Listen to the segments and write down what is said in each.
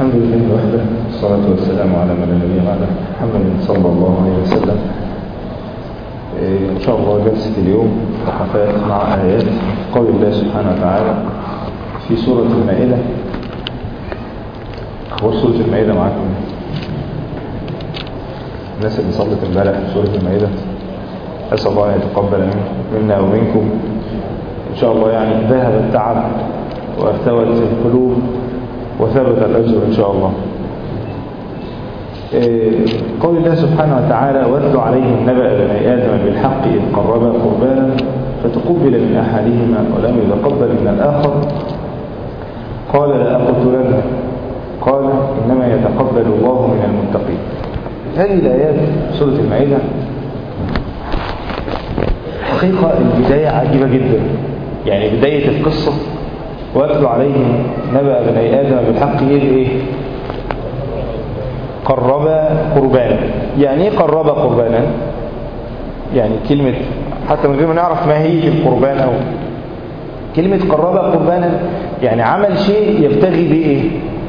الحمد لله وحده والصلاة والسلام على من لا نبي بعده محمد صلى الله عليه وسلم إيه، إن شاء الله جلسة اليوم وقفات مع آيات قول الله سبحانه وتعالى في سورة المائدة أخبار سورة المائدة معاكم الناس اللي صلت امبارح في سورة المائدة أسأل الله أن يتقبل منا ومنكم إن شاء الله يعني ذهب التعب وارتوت القلوب وثبت الأجر إن شاء الله قول الله سبحانه وتعالى واتل عليهم نبأ بني آدم بالحق إذ قربا قربانا فتقبل من أحدهما ولم يتقبل من الآخر قال لأقتلنك قال إنما يتقبل الله من المتقين هذه الآيات سورة المائدة حقيقة البداية عجيبة جدا يعني بداية القصة واتلو عليهم نبأ بني آدم بالحق إيه إيه قرب قربانا يعني ايه قرب قربانا يعني كلمة حتى من غير ما نعرف ما هي القربان أو كلمة قرب قربانا يعني عمل شيء يبتغي به ايه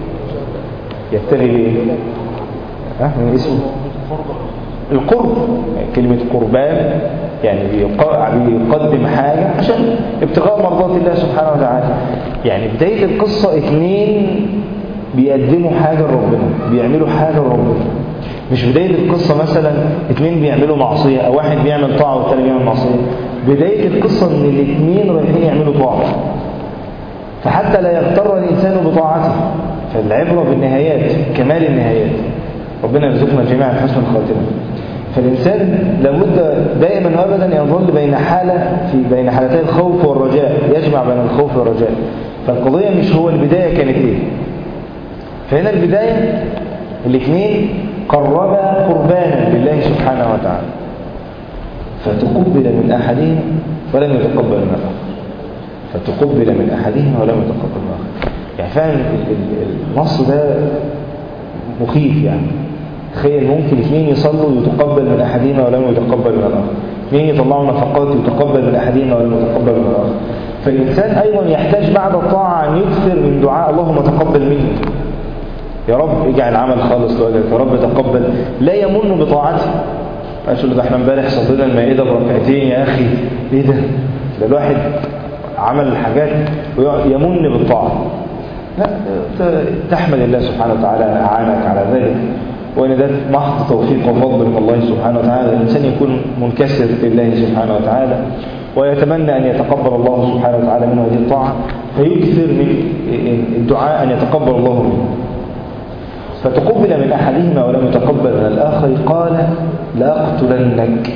يبتغي به ايه ها من اسمه القرب يعني كلمة قربان يعني بيقدم حاجة عشان ابتغاء مرضات الله سبحانه وتعالى يعني بداية القصة اثنين بيقدموا حاجة لربنا بيعملوا حاجة لربنا مش بداية القصة مثلا اثنين بيعملوا معصية او واحد بيعمل طاعة والتاني بيعمل معصية بداية القصة ان الاثنين رايحين يعملوا طاعة فحتى لا يغتر الانسان بطاعته فالعبرة بالنهايات كمال النهايات ربنا يرزقنا جميعا حسن الخاتمة فالإنسان لابد دائما وابدا يظل بين حالة في بين حالتي الخوف والرجاء يجمع بين الخوف والرجاء فالقضية مش هو البداية كانت ايه فهنا البداية الاثنين قربا قربانا لله سبحانه وتعالى فتقبل من أحدهم ولم يتقبل من الآخر فتقبل من أحدهم ولم يتقبل من الآخر يعني فعلا النص ده مخيف يعني تخيل ممكن اثنين يصلوا يتقبل من أحدهما ولم يتقبل من الآخر اثنين يطلعوا نفقات يتقبل من أحدهما ولم يتقبل من الآخر فالإنسان أيضا يحتاج بعد الطاعة أن يكثر من دعاء اللهم تقبل مني يا رب اجعل عمل خالص لوجهك يا رب تقبل لا يمن بطاعته قالش له ده احنا امبارح صلينا المائده بركعتين يا اخي ايه ده ده الواحد عمل الحاجات يمن بالطاعه لا تحمد الله سبحانه وتعالى اعانك على ذلك وان ده محض توفيق وفضل من الله سبحانه وتعالى الانسان يكون منكسر لله سبحانه وتعالى ويتمنى أن يتقبل الله سبحانه وتعالى منه هذه الطاعة فيكثر من الدعاء أن يتقبل الله منه فتقبل من أحدهما ولم يتقبل من الآخر قال لأقتلنك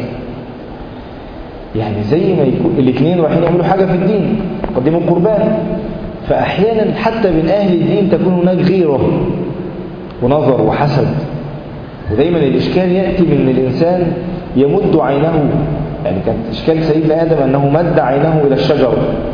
يعني زي ما يكون الاثنين رايحين يعملوا حاجة في الدين قدموا قربان فأحيانا حتى من أهل الدين تكون هناك غيرة ونظر وحسد ودايما الإشكال يأتي من الإنسان يمد عينه يعني كان إشكال سيدنا آدم أنه مد عينه إلى الشجر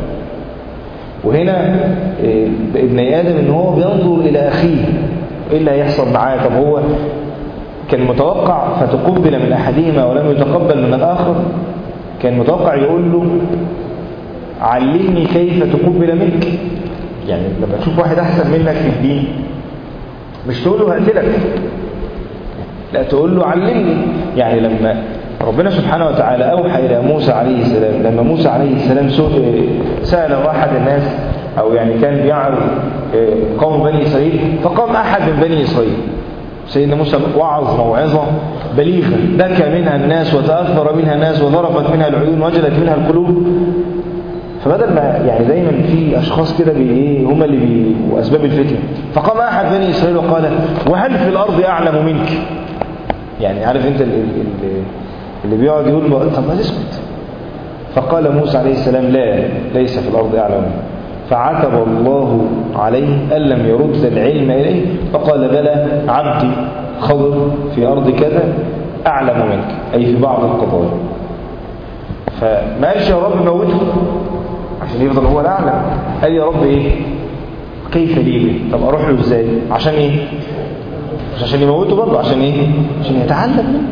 وهنا ابن آدم أنه هو بينظر إلى أخيه إيه اللي هيحصل معاه طب هو كان متوقع فتقبل من أحدهما ولم يتقبل من الآخر كان متوقع يقول له علمني كيف تقبل منك يعني لما تشوف واحد أحسن منك في الدين مش تقول له هقتلك لا تقول له علمني يعني لما ربنا سبحانه وتعالى أوحى إلى موسى عليه السلام لما موسى عليه السلام سأل واحد الناس أو يعني كان بيعرض قوم بني إسرائيل فقام أحد من بني إسرائيل سيدنا موسى وعظ موعظة بليغة بكى منها الناس وتأثر منها الناس وضربت منها العيون وجلت منها القلوب فبدل ما يعني دايما في أشخاص كده بي هم اللي بي وأسباب الفتنة فقام أحد بني إسرائيل وقال وهل في الأرض أعلم منك يعني عارف أنت اللي بيقعد يقول طب ما تسكت فقال موسى عليه السلام لا ليس في الأرض أعلم منك فعتب الله عليه أن لم يرد العلم إليه فقال بلى عبدي خضر في أرض كذا أعلم منك أي في بعض القضايا فما قالش يا رب موته عشان يفضل هو الأعلم قال يا رب إيه كيف لي به طب أروح له إزاي عشان إيه مش عشان يموته برضه عشان إيه عشان يتعلم منه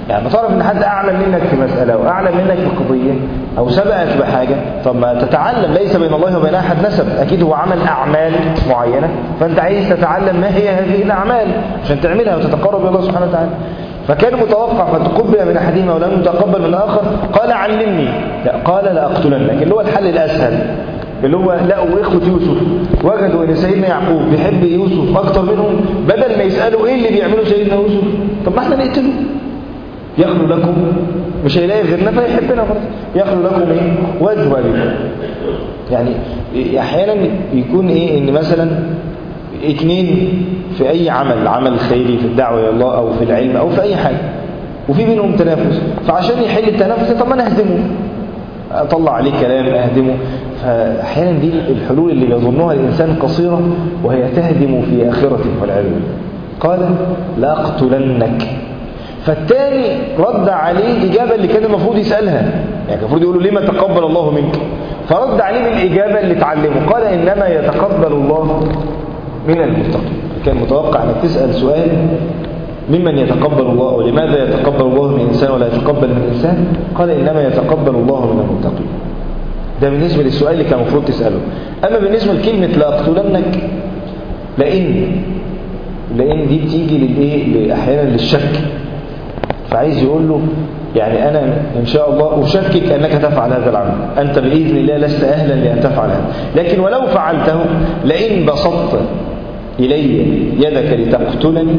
يعني ما تعرف ان حد اعلم منك في مساله او اعلم منك في قضيه او سبقك بحاجه طب ما تتعلم ليس بين الله وبين احد نسب اكيد هو عمل اعمال معينه فانت عايز تتعلم ما هي هذه الاعمال عشان تعملها وتتقرب الى الله سبحانه وتعالى فكان متوقع فتقبل من احدهما ولم يتقبل من الاخر قال علمني لا قال لاقتلنك اللي هو الحل الاسهل اللي هو لقوا اخوه يوسف وجدوا ان سيدنا يعقوب بيحب يوسف اكتر منهم بدل ما يسالوا ايه اللي بيعمله سيدنا يوسف طب ما احنا نقتله يخلو لكم مش هيلاقي غيرنا فيحبنا برضه يخلو لكم ايه وجه ابيكم يعني احيانا يكون ايه ان مثلا اتنين في اي عمل عمل خيري في الدعوه الى الله او في العلم او في اي حاجه وفي بينهم تنافس فعشان يحل التنافس طب ما انا اهزمه اطلع عليه كلام اهدمه فاحيانا دي الحلول اللي يظنها الانسان قصيره وهي تهدم في اخرته والعياذ بالله قال لاقتلنك فالتاني رد عليه الإجابة اللي كان المفروض يسألها يعني المفروض يقول له لما تقبل الله منك فرد عليه بالإجابة اللي تعلمه قال إنما يتقبل الله من المتقين كان متوقع أنك تسأل سؤال ممن يتقبل الله ولماذا يتقبل الله من إنسان ولا يتقبل من إنسان قال إنما يتقبل الله من المتقين ده بالنسبة للسؤال اللي كان المفروض تسأله أما بالنسبة لكلمة لأقتلنك لأن لأن دي بتيجي للإيه أحيانا للشك فعايز يقول له يعني أنا إن شاء الله أشكك أنك تفعل هذا العمل أنت بإذن الله لست أهلا لأن تفعل هذا لكن ولو فعلته لئن بسطت إلي يدك لتقتلني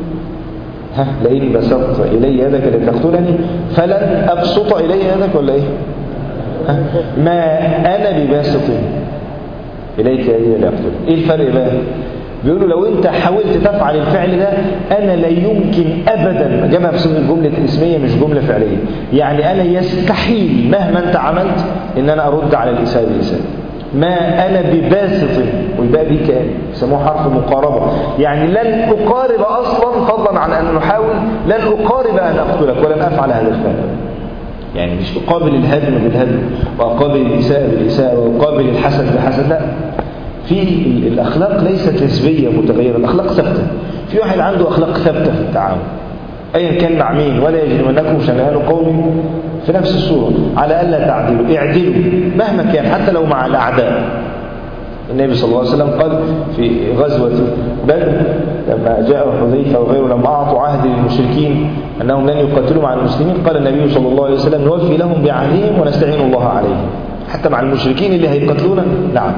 ها لئن بسطت إلي يدك لتقتلني فلن أبسط إلي يدك ولا إيه ها ما أنا بباسط إليك يدي لأقتلك إيه الفرق بقى بيقولوا لو انت حاولت تفعل الفعل ده انا لا يمكن ابدا جابها بصيغه جمله اسميه مش جمله فعليه يعني انا يستحيل مهما انت عملت ان انا ارد على الاساءه بالاساءه ما انا بباسط والباء دي كام يسموه حرف مقاربه يعني لن اقارب اصلا فضلا عن ان نحاول لن اقارب ان اقتلك ولن افعل هذا الفعل يعني مش اقابل الهدم بالهدم واقابل الاساءه بالاساءه واقابل الحسد بالحسد لا في الأخلاق ليست نسبية متغيرة الأخلاق ثابتة في واحد عنده أخلاق ثابتة في التعامل أيا كان مع مين ولا يجرمنكم شنآن قوم في نفس الصورة على ألا تعدلوا اعدلوا مهما كان حتى لو مع الأعداء النبي صلى الله عليه وسلم قال في غزوة بدر لما جاء حذيفة وغيره لما أعطوا عهد للمشركين أنهم لن يقاتلوا مع المسلمين قال النبي صلى الله عليه وسلم نوفي لهم بعهدهم ونستعين الله عليهم حتى مع المشركين اللي هيقتلونا نعم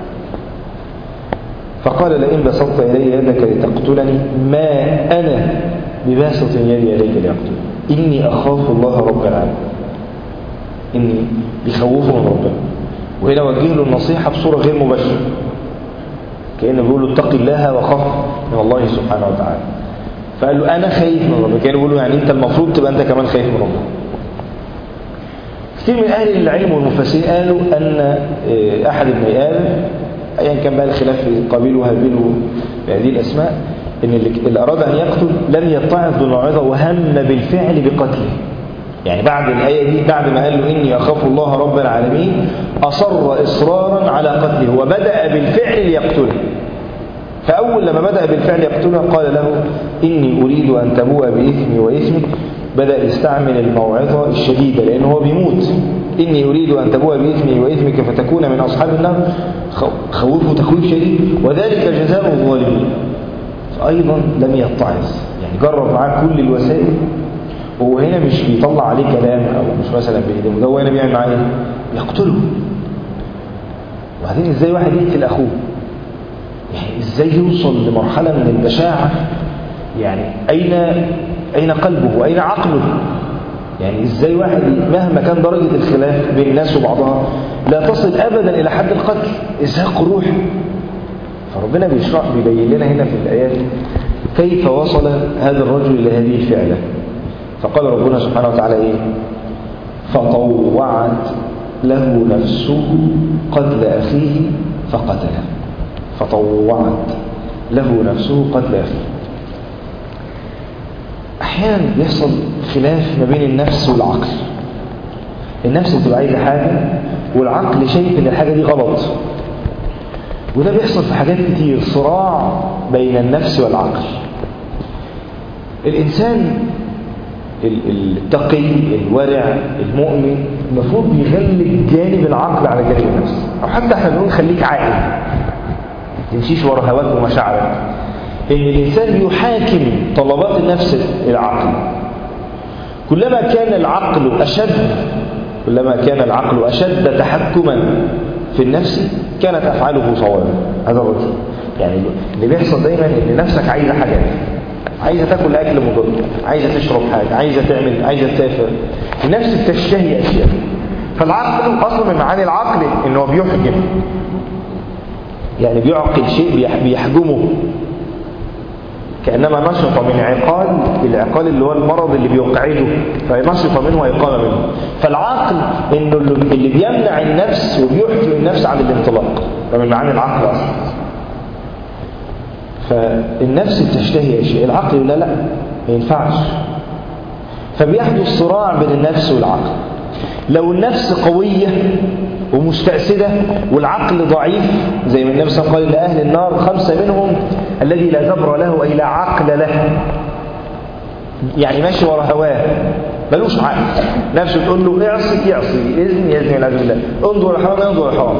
فقال لئن بسطت إلي يدك لتقتلني ما أنا بباسط يدي إليك لأقتلك إني أخاف الله رب العالمين إني بخوفه من ربنا وهنا وجه له النصيحة بصورة غير مباشرة كأنه بيقول له اتق الله وخاف من الله سبحانه وتعالى فقال له أنا خايف من ربنا كان بيقول له يعني أنت المفروض تبقى أنت كمان خايف من ربنا كثير من أهل العلم والمفسرين قالوا أن أحد ابن آدم ايا كان بقى الخلاف في قابيل وهابيل بهذه الاسماء ان اللي اراد ان يقتل لم يتعظ بالموعظه وهم بالفعل بقتله يعني بعد الايه دي بعد ما قال له اني اخاف الله رب العالمين اصر اصرارا على قتله وبدا بالفعل ليقتله فاول لما بدا بالفعل يقتله قال له اني اريد ان تبوء باثمي واثمك بدا يستعمل الموعظه الشديده لان هو بيموت إني أريد أن تبوء بإثمي وإثمك فتكون من أصحاب النار خوفه تخويف شديد وذلك جزاء الظالمين فأيضا لم يتعظ يعني جرب معاه كل الوسائل وهو هنا مش بيطلع عليه كلام أو مش مثلا بيهدمه ده هو هنا بيعمل معاه إيه؟ يقتله وبعدين إزاي واحد يقتل أخوه يعني إزاي يوصل لمرحلة من البشاعة يعني أين أين قلبه وأين عقله يعني ازاي واحد مهما كان درجة الخلاف بين الناس وبعضها لا تصل ابدا الى حد القتل ازهاق الروح فربنا بيشرح بيبين لنا هنا في الايات كيف وصل هذا الرجل الى هذه الفعله فقال ربنا سبحانه وتعالى ايه فطوعت له نفسه قتل اخيه فقتله فطوعت له نفسه قتل اخيه احيانا بيحصل خلاف ما بين النفس والعقل النفس بتبقى عايزه حاجه والعقل شايف ان الحاجه دي غلط وده بيحصل في حاجات كتير صراع بين النفس والعقل الانسان التقي الورع المؤمن المفروض يغلب جانب العقل على جانب النفس او حتى احنا بنقول خليك عاقل تمشيش ورا هواك ومشاعرك ان الانسان يحاكم طلبات النفس العقل كلما كان العقل اشد كلما كان العقل اشد تحكما في النفس كانت افعاله صوابا هذا الرجل يعني اللي بيحصل دايما ان نفسك عايزه حاجات عايزه تاكل اكل مضر عايزه تشرب حاجه عايزه تعمل عايزه تسافر النفس بتشتهي اشياء فالعقل اصلا من معاني العقل ان هو بيحجم يعني بيعقل شيء بيحجمه كانما نشط من عقال العقال اللي هو المرض اللي بيقعده فنشط منه ويقام منه فالعقل انه اللي بيمنع النفس وبيحجم النفس عن الانطلاق ده من معاني العقل اصلا فالنفس بتشتهي اشياء العقل يقول لا لا ما ينفعش فبيحدث صراع بين النفس والعقل لو النفس قوية ومستأسدة والعقل ضعيف زي ما النبي صلى الله عليه وسلم قال لأهل النار خمسة منهم الذي لا زبر له أي لا عقل له يعني ماشي ورا هواه ملوش عقل نفسه تقول له اعصي يعصي اذن يزني والعياذ بالله انظر الحرام ينظر الحرام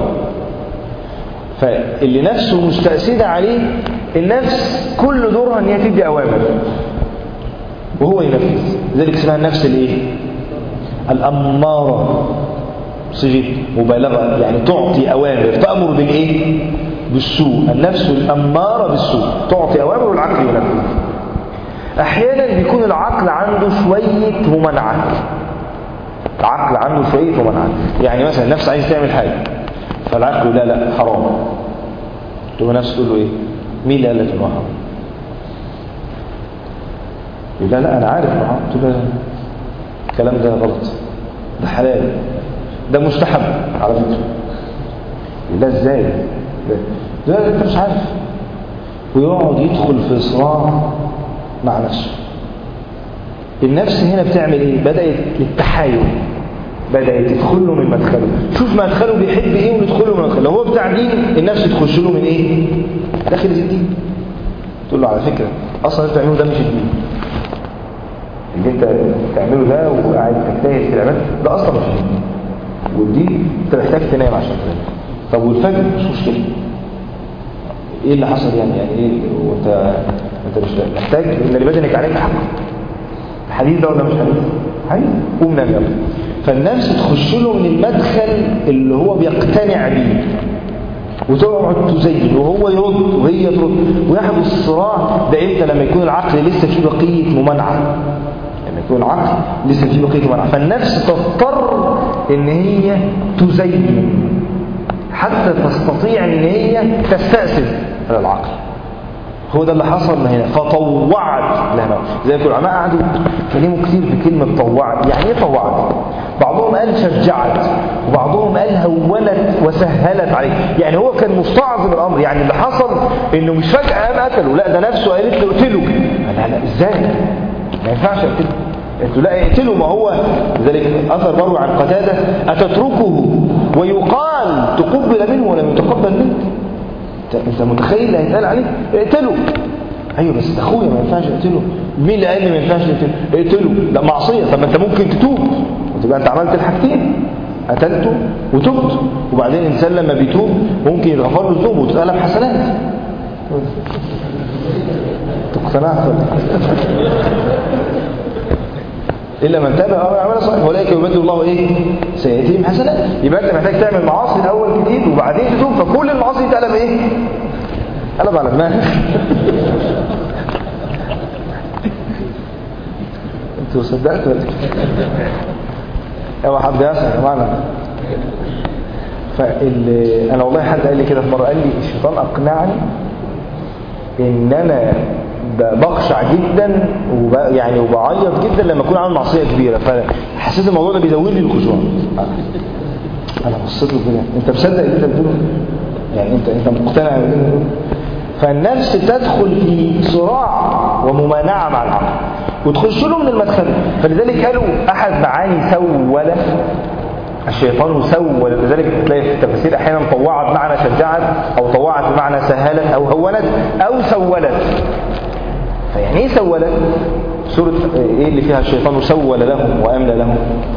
فاللي نفسه مستأسدة عليه النفس كل دورها ان هي تدي اوامر وهو ينفذ ذلك اسمها النفس الايه الاماره صيغه مبالغه يعني تعطي اوامر تامر بالايه بالسوء النفس الاماره بالسوء تعطي اوامر والعقل ينفذ احيانا بيكون العقل عنده شويه ممانعه العقل عنده شويه ممانعه يعني مثلا النفس عايز تعمل حاجه فالعقل لا لا حرام تقوم نفسه تقول له ايه مين اللي قال لك انه حرام يقول لا لا انا عارف انه حرام تقول له الكلام ده غلط ده حلال ده مستحب على فكره يقول لا ازاي ده لا انت مش عارف ويقعد يدخل في صراع مع نفسه النفس هنا بتعمل ايه بدات للتحايل بدأت تدخل له من مدخله شوف مدخله بيحب ايه وندخله من مدخله لو هو بتاع دين النفس تخش له من ايه داخل الدين تقول له على فكرة اصلا انت بتعمله ده مش الدين اللي انت بتعمله ده وقاعد تجتهد في العبادة ده اصلا مش الدين والدين انت محتاج تنام عشان تنام طب والفجر مش مشكلة ايه اللي حصل يعني يعني ايه وانت انت مش محتاج ان لبدنك عليك حق الحديث ده ولا مش حديث حديث قوم نام يلا فالنفس تخش له من المدخل اللي هو بيقتنع بيه وتقعد تزين وهو يرد وهي ترد ويحدث صراع ده امتى لما يكون العقل لسه فيه بقيه ممانعه لما يكون العقل لسه فيه بقيه ممانعه فالنفس تضطر ان هي تزين حتى تستطيع ان هي تستأسد على العقل هو ده اللي حصل هنا فطوعت لها زي ما العلماء قعدوا كلموا كتير في كلمة طوعت يعني ايه طوعت بعضهم قال شجعت وبعضهم قال هونت وسهلت عليه يعني هو كان مستعظم الامر يعني اللي حصل انه مش فجأة قام قتله لا ده نفسه قالت له اقتله لا لا ازاي ما ينفعش اقتله انتوا لا اقتلوا ما هو لذلك اثر مروي عن قتاده اتتركه ويقال تقبل منه ولم يتقبل منك انت متخيل اللي هيتقال عليه اقتله ايوه بس ده اخويا ما ينفعش اقتله مين اللي قال لي ما ينفعش اقتله اقتله ده معصيه طب ما انت ممكن تتوب وتبقى انت عملت الحاجتين قتلته وتبت وبعدين الانسان لما بيتوب ممكن يتغفر له ذنوبه وتتقلب حسنات اقتنعت الا من تاب او عمل صالح اولئك يبدل الله ايه سيئاتهم حسنات يبقى انت محتاج تعمل معاصي الاول جديد وبعدين تتوب فكل المعاصي تقلب ايه قلب على دماغك انتوا صدقتوا ولا اوعى حد يسال يا جماعه فال انا والله حد قال لي كده في مره قال لي الشيطان اقنعني ان انا بخشع جدا وب... يعني وبعيط جدا لما اكون عامل معصيه كبيره فحسيت الموضوع ده بيزود لي الخشوع انا بصيت له كده انت مصدق اللي انت بتقوله يعني انت انت مقتنع باللي فالنفس تدخل في صراع وممانعه مع العقل وتخش له من المدخل فلذلك قالوا احد معاني سول الشيطان سول لذلك تلاقي في التفاسير احيانا طوعت معنى شجعت او طوعت بمعنى سهلت او هونت او سولت فيعني ايه سولت سورة ايه اللي فيها الشيطان سول لهم واملى لهم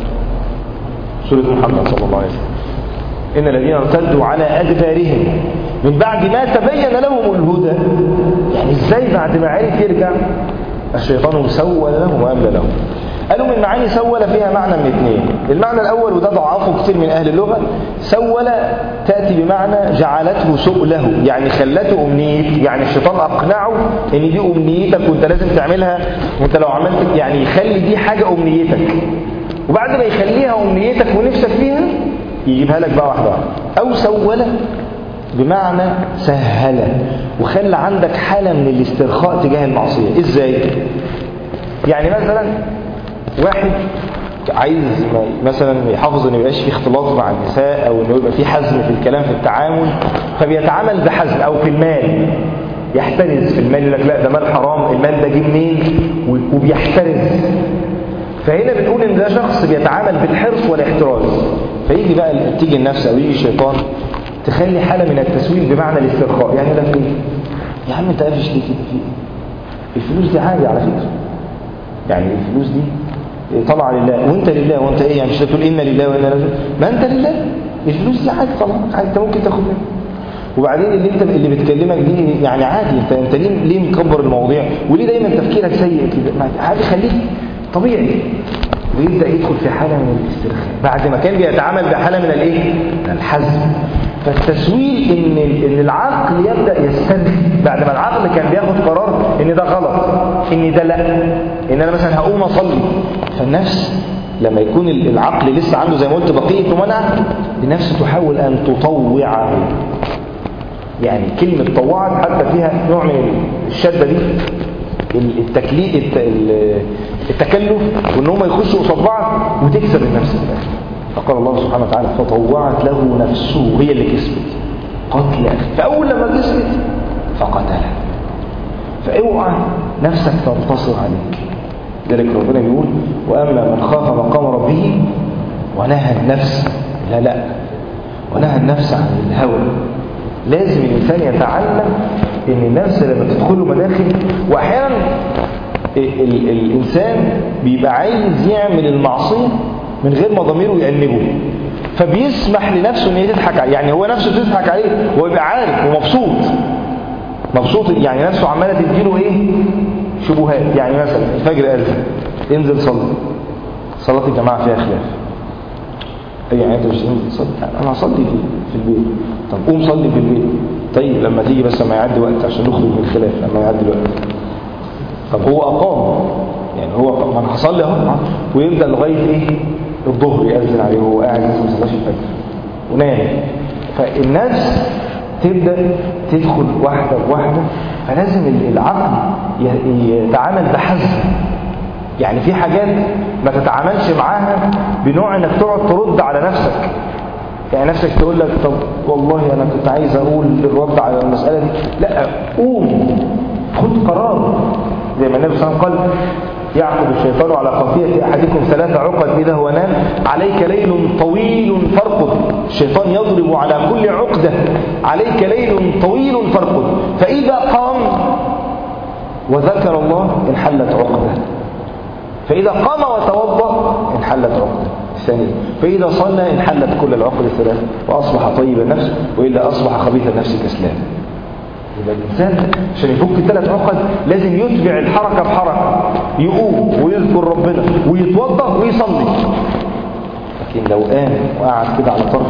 سورة محمد صلى الله عليه وسلم إن الذين ارتدوا على أدبارهم من بعد ما تبين لهم الهدى يعني إزاي بعد ما عرف يرجع الشيطان سول لهم وأملى لهم قالوا من معاني سول فيها معنى من اثنين المعنى الأول وده ضعفه كتير من أهل اللغة سول تأتي بمعنى جعلته سؤله يعني خلته أمنية يعني الشيطان أقنعه إن دي أمنيتك وأنت لازم تعملها وأنت لو عملت يعني يخلي دي حاجة أمنيتك وبعد ما يخليها أمنيتك ونفسك فيها يجيبها لك بقى واحدة واحدة أو سول بمعنى سهل وخلى عندك حالة من الاسترخاء تجاه المعصية إزاي؟ يعني مثلا واحد عايز مثلا يحافظ ان يبقاش في اختلاط مع النساء او انه يبقى في حزم في الكلام في التعامل فبيتعامل بحزم او في المال يحترز في المال يقول لك لا ده مال حرام المال ده جه منين وبيحترز فهنا بنقول ان ده شخص بيتعامل بالحرص والاحتراز فيجي بقى تيجي النفس او يجي الشيطان تخلي حاله من التسويل بمعنى الاسترخاء يعني لك ايه يا عم انت قافش ليه كده في الفلوس دي عادي على فكره يعني الفلوس دي طالعه لله وانت لله وانت ايه يعني مش تقول انا لله وانا لله ما انت لله الفلوس دي عادي طبعا عادي انت ممكن تاخد منها وبعدين اللي انت اللي بتكلمك دي يعني عادي انت انت ليه ليه مكبر المواضيع وليه دايما تفكيرك سيء كده عادي خليك طبيعي ويبدا يدخل في حاله من الاسترخاء بعد ما كان بيتعامل بحاله من الايه من الحزم فالتسويل ان ان العقل يبدا يسترخي بعد ما العقل كان بياخد قرار ان ده غلط ان ده لا ان انا مثلا هقوم اصلي فالنفس لما يكون العقل لسه عنده زي ما قلت بقيه منع النفس تحاول ان تطوعه يعني كلمه طوعت حتى فيها نوع من الشده دي التكليف التكلف وان هم يخشوا قصاد بعض وتكسب النفس في الاخر فقال الله سبحانه وتعالى فطوعت له نفسه هي اللي كسبت قتل فاول لما كسبت فقتله فاوعى نفسك تنتصر عليك ذلك ربنا بيقول واما من خاف مقام ربه ونهى النفس لا لا ونهى النفس عن الهوى لازم الانسان يتعلم ان النفس لما تدخل له مداخل واحيانا ال الانسان بيبقى عايز يعمل المعصيه من غير ما ضميره يأنبه فبيسمح لنفسه ان هي تضحك عليه يعني هو نفسه تضحك عليه وهو يبقى عارف ومبسوط مبسوط يعني نفسه عماله تديله ايه شبهات يعني مثلا الفجر أذن انزل صلي صلاه الجماعه فيها خلاف يعني انت مش تنزل تصلي انا هصلي في, في البيت طب قوم صلي في البيت طيب لما تيجي بس لما يعدي وقت عشان نخرج من الخلاف لما يعدي الوقت طب هو اقام يعني هو ما انا هصلي اهو ويبدا لغايه ايه الظهر يأذن عليه وهو قاعد لسه ما صلاش الفجر ونام فالناس تبدا تدخل واحده بواحده فلازم العقل يتعامل بحزم يعني في حاجات ما تتعاملش معاها بنوع انك تقعد ترد على نفسك يعني نفسك تقول لك طب والله انا كنت عايز اقول الرد على المساله دي لا قوم خد قرار زي ما النبي صلى الله عليه وسلم قال يعقد الشيطان على خطيئة أحدكم ثلاث عقد إذا هو نام عليك ليل طويل فارقد الشيطان يضرب على كل عقدة عليك ليل طويل فارقد فإذا قام وذكر الله انحلت عقدة فإذا قام وتوضأ انحلت عقدة الثانية فإذا صلى انحلت كل العقد الثلاث وأصبح طيب النفس وإلا أصبح خبيث النفس كسلان يبقى الإنسان عشان يفك الثلاث عقد لازم يتبع الحركة بحركة يقوم ويذكر ربنا ويتوضأ ويصلي لكن لو قام وقعد كده على طرف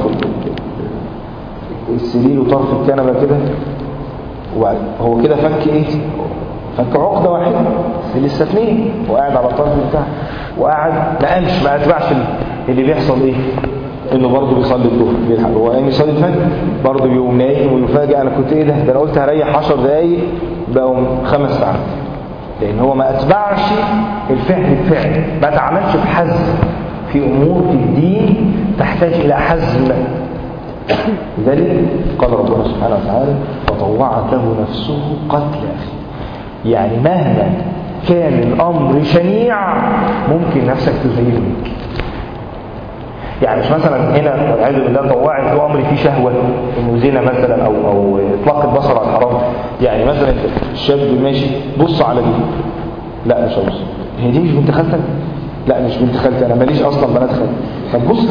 السرير وطرف الكنبة كده هو كده فك ايه فك عقدة واحدة لسه اثنين وقاعد على الطرف بتاعه وقاعد ما قامش ما اتبعش اللي بيحصل ايه انه برضه بيصلي الظهر بيلحق هو قايم يصلي الفجر برضه بيقوم نايم ويفاجئ انا كنت ايه ده ده انا قلت هريح 10 دقايق بقوا خمس ساعات لان هو ما اتبعش الفعل بفعل ما تعاملش بحزم في امور في الدين تحتاج الى حزم لذلك قال ربنا سبحانه وتعالى فطوعت له نفسه قتل اخيه يعني مهما كان الامر شنيع ممكن نفسك تزينه بك يعني مش مثلا هنا والعياذ بالله طوعت له امر فيه شهوه انه زنا مثلا او او اطلاق البصر على الحرام يعني مثلا الشاب ماشي بص على دي لا مش هبص هي دي مش بنت خالتك لا مش بنت خالتي انا ماليش اصلا بنات خالتي طب بص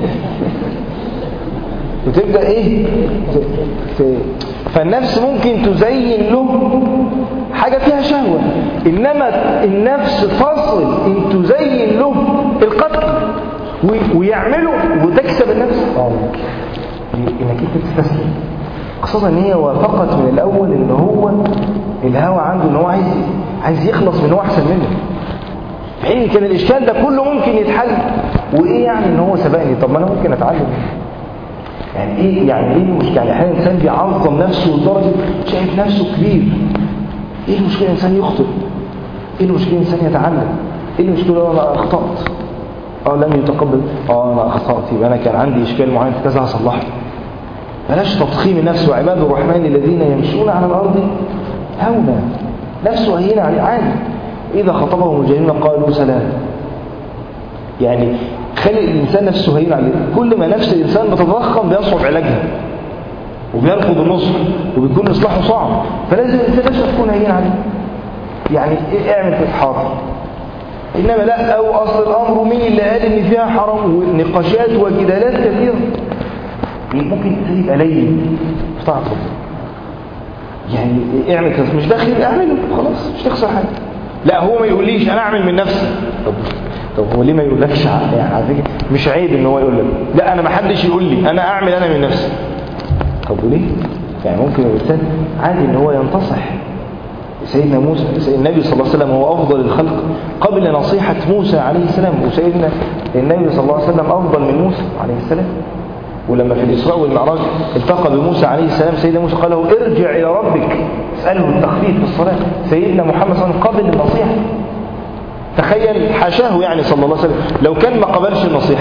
وتبدا ايه ت... ت... فالنفس ممكن تزين له حاجه فيها شهوه انما النفس تصل ان تزين له القتل و... ويعمله وتكسب النفس اه انك انت تستسلم خاصة ان هي وافقت من الاول ان هو الهوى عنده ان هو عايز عايز يخلص من هو احسن منه في حين كان الاشكال ده كله ممكن يتحل وايه يعني ان هو سبقني طب ما انا ممكن اتعلم يعني ايه يعني ايه المشكله يعني احيانا الانسان بيعظم نفسه لدرجه شايف نفسه كبير ايه المشكله الانسان يخطئ ايه المشكله الانسان يتعلم ايه المشكله انا اخطات اه لم يتقبل اه انا اخطات يبقى انا كان عندي اشكال معين في كذا هصلحه بلاش تضخيم النفس وعباد الرحمن الذين يمشون على الارض هونا نفسه هينه عليه عادي اذا خطبهم الجاهلون قالوا سلام يعني خلي الانسان نفسه هين عليه كل ما نفس الانسان بتتضخم بيصعب علاجها وبيرفض النصح وبيكون اصلاحه صعب فلازم الانسان نفسه تكون هين عليه يعني اعمل في حاضر انما لا او اصل الامر مين اللي قال ان فيها حرام ونقاشات وجدالات كثيره ممكن تبقى لين في طاعه يعني اعمل كذا مش داخل اعمله خلاص مش تخسر حاجه لا هو ما يقوليش انا اعمل من نفسي طب طب هو ليه ما يقولكش يعني على فكره مش عيب ان هو يقول لك لا انا ما حدش يقول لي انا اعمل انا من نفسي طب وليه يعني ممكن الانسان عادي ان هو ينتصح سيدنا موسى سيدنا النبي صلى الله عليه وسلم هو افضل الخلق قبل نصيحه موسى عليه السلام وسيدنا النبي صلى الله عليه وسلم افضل من موسى عليه السلام ولما في الإسراء والمعراج التقى بموسى عليه السلام سيدنا موسى قال له ارجع إلى ربك اسأله التخفيف في الصلاة سيدنا محمد صلى الله عليه وسلم قبل النصيحة تخيل حاشاه يعني صلى الله عليه وسلم لو كان ما قبلش النصيحة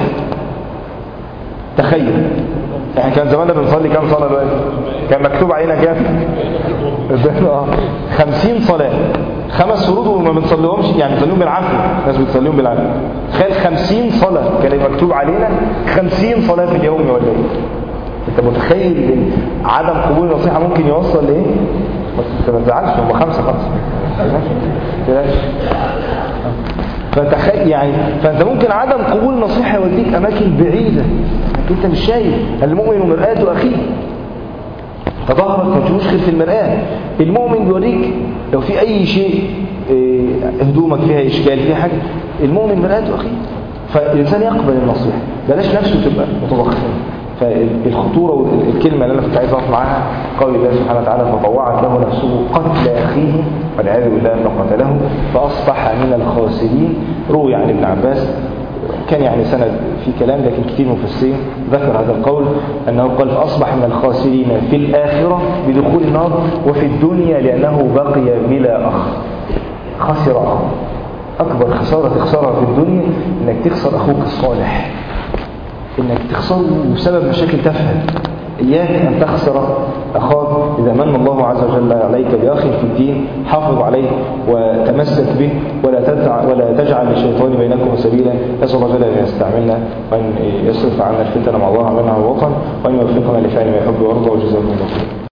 تخيل احنا كان زماننا بنصلي كام صلاة دلوقتي كان مكتوب علينا كام خمسين صلاة خمس فروض وما بنصليهمش يعني بنصليهم بالعافية ناس بتصليهم بالعافية تخيل خمسين صلاة كان مكتوب علينا خمسين صلاة في اليوم ولا ايه انت متخيل عدم قبول النصيحة ممكن يوصل لايه بس ما تزعلش هم خمسة خمسة تلاش فتخيل يعني فانت ممكن عدم قبول النصيحة يوديك اماكن بعيدة انت مش شايف المؤمن مرآة اخيه فظهرك ما تشوفش غير في المرآة المؤمن بيوريك لو في اي شيء هدومك فيها اشكال فيها حاجة المؤمن مرآة اخيه فالانسان يقبل النصيحة بلاش نفسه تبقى متضخم فالخطورة والكلمة اللي أنا كنت عايز أقف معاها قول الله سبحانه وتعالى فطوعت له نفسه قتل أخيه والعياذ بالله فقتله فأصبح من الخاسرين روي عن ابن عباس كان يعني سند في كلام لكن كثير مفسرين ذكر هذا القول أنه قال فأصبح من الخاسرين في الآخرة بدخول النار وفي الدنيا لأنه بقي بلا أخ خسر أخ أكبر خسارة تخسرها في الدنيا أنك تخسر أخوك الصالح انك تخسره بسبب مشاكل تافهه اياك ان تخسر اخاك اذا من الله عز وجل عليك باخ في الدين حافظ عليه وتمسك به ولا تدع ولا تجعل للشيطان بينكم سبيلا نسال الله جل ان يستعملنا وان يصرف عنا الفتن ما ظهر منها الوطن وان يوفقنا لفعل ما يحب ويرضى وجزاكم الله خيرا